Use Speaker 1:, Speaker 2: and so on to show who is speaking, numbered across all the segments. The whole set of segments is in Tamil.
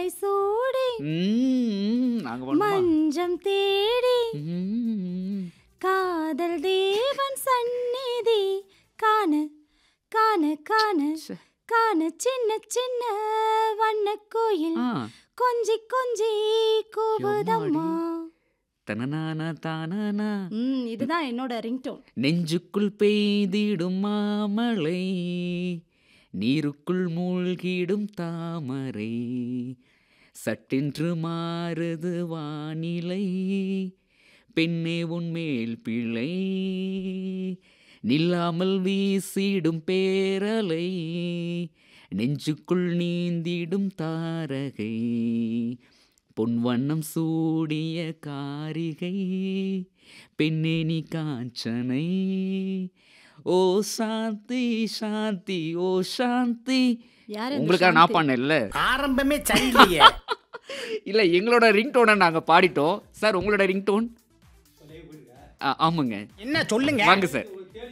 Speaker 1: மாலை சூடி
Speaker 2: ம், நாங்க பண்ணுமா
Speaker 1: மஞ்சம் தேடி
Speaker 2: ம்.
Speaker 1: காதல் தேவன் சந்நிதி காண காண காண
Speaker 2: ச்சே.
Speaker 1: காண சின்ன சின்ன வண்ண கோயில்
Speaker 2: ஆ,
Speaker 1: கொஞ்சி கொஞ்சி கூவுதம்மா
Speaker 2: தனனானா தானானா
Speaker 1: ம் இதுதான் என்னோட ரிங்டோன்
Speaker 2: நெஞ்சுக்குள் பெய்திடும் மாமழை நீருக்குள் மூழ்கிடும் தாமரை சட்டென்று மாறுது வானிலை பெண்ணே உன்மேல் பிழை நில்லாமல் வீசிடும் பேரலை நெஞ்சுக்குள் நீந்திடும் தாரகை பொன்வண்ணம் சூடிய காரிகை பெண்ணே நீ காஞ்சனை ஓ சாந்தி சாந்தி ஓ சாந்தி
Speaker 1: யாரு இந்த
Speaker 2: உங்களுக்காக நான்
Speaker 1: சாந்தி?
Speaker 2: பாடினேன்ல
Speaker 3: ஆரம்பமே சரியில்லையே
Speaker 2: இல்ல எங்களோட ரிங்டோனை நாங்க பாடிட்டோம் சார் உங்களோட ரிங்டோன் ஆமாங்க
Speaker 3: என்ன சொல்லுங்க
Speaker 2: வாங்க சார்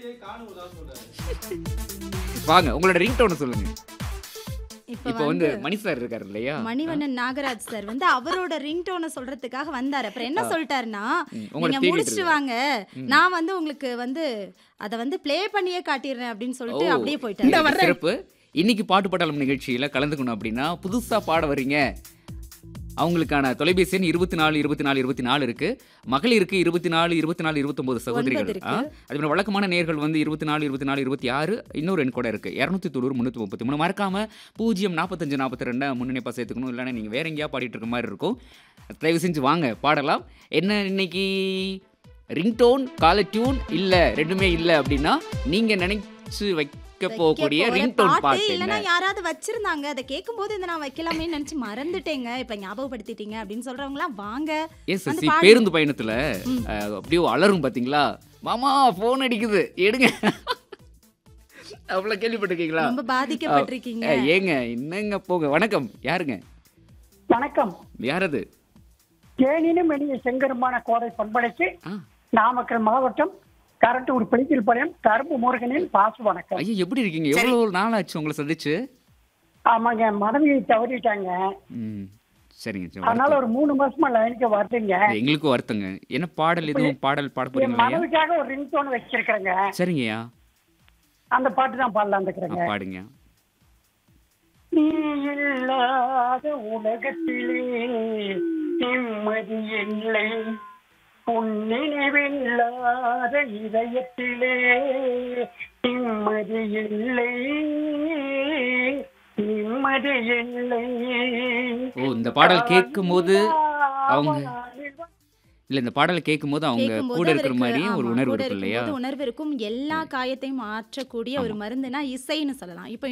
Speaker 2: வாங்க உங்களோட ரிங்டோனை சொல்லுங்க
Speaker 1: இப்ப
Speaker 2: இப்போ வந்து மணி சார் இருக்காரு இல்லையா
Speaker 1: மணிவண்ணன் நாகராஜ் சார் வந்து அவரோட ரிங்டோனை சொல்றதுக்காக வந்தாரு அப்புறம் என்ன சொல்லிட்டாருன்னா
Speaker 2: ம், உங்களை
Speaker 1: நீங்க
Speaker 2: தேடிட்டு
Speaker 1: முடிச்சிட்டு
Speaker 2: இருக்காரு.
Speaker 1: வாங்க நான் வந்து உங்களுக்கு வந்து அத வந்து ப்ளே பண்ணியே காட்டிடுறேன் அப்படின்னு சொல்லிட்டு
Speaker 2: ஓ.
Speaker 1: அப்படியே
Speaker 3: இந்த
Speaker 1: போயிட்டாரு
Speaker 3: வர்றேன்.
Speaker 2: சிறப்பு இன்னைக்கு பாட்டு பாட்டாளம் நிகழ்ச்சியில கலந்துக்கணும் அப்படின்னா புதுசா பாட வர்றீங்க அவங்களுக்கான தொலைபேசி எண் இருபத்தி நாலு இருபத்தி நாலு இருபத்தி நாலு இருக்கு மகளிருக்கு இருபத்தி நாலு இருபத்தி நாலு இருபத்தொன்பது சகோதரிகள்
Speaker 1: இருக்கு.
Speaker 2: ஆ, அதே மாதிரி வழக்கமான நேர்கள் வந்து இருபத்தி நாலு இருபத்தி நாலு இருபத்தி ஆறு இன்னொரு எண் கூட இருக்கு இரநூத்தி தொண்ணூறு முந்நூற்றி முப்பத்தி மூணு மறக்காம பூஜ்ஜியம் நாற்பத்தஞ்சு நாற்பத்தி ரெண்டை முன்னிணைப்பாக சேர்த்துக்கணும் இல்லைன்னா நீங்கள் வேற எங்கேயா பாடிட்டு இருக்க மாதிரி இருக்கும் தயவு செஞ்சு வாங்க பாடலாம் என்ன இன்னைக்கு ரிங்டோன் கால டியூன் இல்லை ரெண்டுமே இல்லை அப்படின்னா நீங்கள் நினைச்சு வைக்க போகக்கூடிய
Speaker 1: வைக்க போற
Speaker 2: ரிங்டோன்
Speaker 1: பாட்டு
Speaker 2: பாட்டு
Speaker 1: இல்லனா
Speaker 2: என்ன
Speaker 1: யாராவது வச்சிருந்தாங்க அதை கேட்கும்போது இதை நான் வைக்கலாமே நினைச்சு மறந்துட்டேங்க இப்ப ஞாபகப்படுத்திட்டீங்க அப்படின்னு சொல்றவங்க எல்லாம் வாங்க
Speaker 2: எஸ்
Speaker 1: வந்து
Speaker 2: சி
Speaker 1: பாடுங்க.
Speaker 2: பேருந்து பயணத்துல அஹ், அப்படியே அலறும் பாத்தீங்களா மாமா ஃபோன் அடிக்குது எடுங்க அவ்வளவு கேள்விப்பட்டிருக்கீங்களா
Speaker 1: ரொம்ப பாதிக்கப்பட்டிருக்கீங்க
Speaker 2: அஹ், ஏங்க என்னங்க போங்க வணக்கம் யாருங்க
Speaker 4: வணக்கம்
Speaker 2: யார் அது
Speaker 4: தேனினும் இனிய செங்கருமான கோடை பண்படைக்கு
Speaker 2: ஆ,
Speaker 4: நாமக்கல் மாவட்டம் கரட்டூர் பிடிக்கில் பாளையம் கரும்பு முருகனின் பாசு வணக்கம்
Speaker 2: ஐயா எப்படி இருக்கீங்க எவ்வளவு நாள் ஆச்சு உங்களை சந்திச்சு
Speaker 4: ஆமாங்க மனைவியை தவறிட்டாங்க
Speaker 2: ம் சரிங்க சரி,
Speaker 4: அதனால
Speaker 2: வருத்தம்.
Speaker 4: ஒரு மூணு மாசமா லைனுக்கு வருதுங்க
Speaker 2: எங்களுக்கும் வருத்தங்க என்ன பாடல் எதுவும் பாடல் பாட
Speaker 4: என்
Speaker 2: போறீங்களா ஐயா?
Speaker 4: மனைவிக்காக ஒரு ரிங் டோன் வச்சிருக்கிறேங்க
Speaker 2: சரிங்கய்யா
Speaker 4: அந்த பாட்டு தான் பாடலாம்
Speaker 2: ஆ,
Speaker 4: இருக்கிறேங்க
Speaker 2: பாடுங்க
Speaker 4: நீ இல்லாத உலகத்திலே நிம்மதி இல்லை உன்னினைவில்லாத இதயத்திலே நிம்மதி இல்லை நிம்மதி இல்லை
Speaker 2: ஓ இந்த பாடல் கேட்கும்போது அவங்க இல்ல இந்த பாடல் கேட்கும்போது அவங்க
Speaker 1: கேட்கும்போது
Speaker 2: கூட இருக்கிற
Speaker 1: அவருக்கு,
Speaker 2: மாதிரியும் ஒரு
Speaker 1: ஆமா,
Speaker 2: உணர்வு
Speaker 1: கூட
Speaker 2: இருக்கும் இல்லையா
Speaker 1: இருக்கும்போது உணர்வு இருக்கும் எல்லா காயத்தையும் மாற்றக்கூடிய ஒரு மருந்துனா இசைன்னு சொல்லலாம் இப்போ